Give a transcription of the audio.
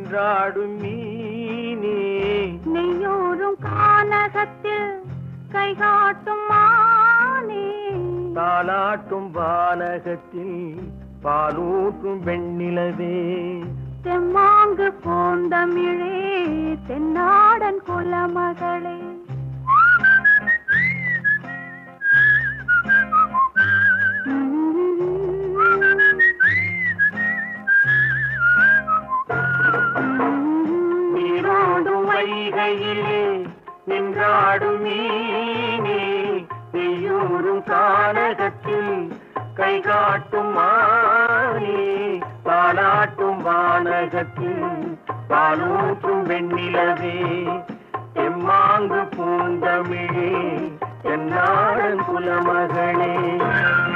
நின்றாடும் மீனே நெய்யூரும் கானகத்தில் கைகாட்டும் மானே தாலாட்டும் வானகத்தில் பாலூட்டும் வெண்ணிலவே தெம்மாங்கு பூந்தமிழே தென்னாடன் குலமகளே நீரோடும் வைகையிலே நின்றாடும் மீனே நெய்யூரும் கானகத்தில் கை காட்டும் மானே தாலாட்டும் வானகத்தில் பாலூட்டும் வெண்ணிலவே எம்மாங்கு பூந்தமிழே தென்னாடன் குலமகளே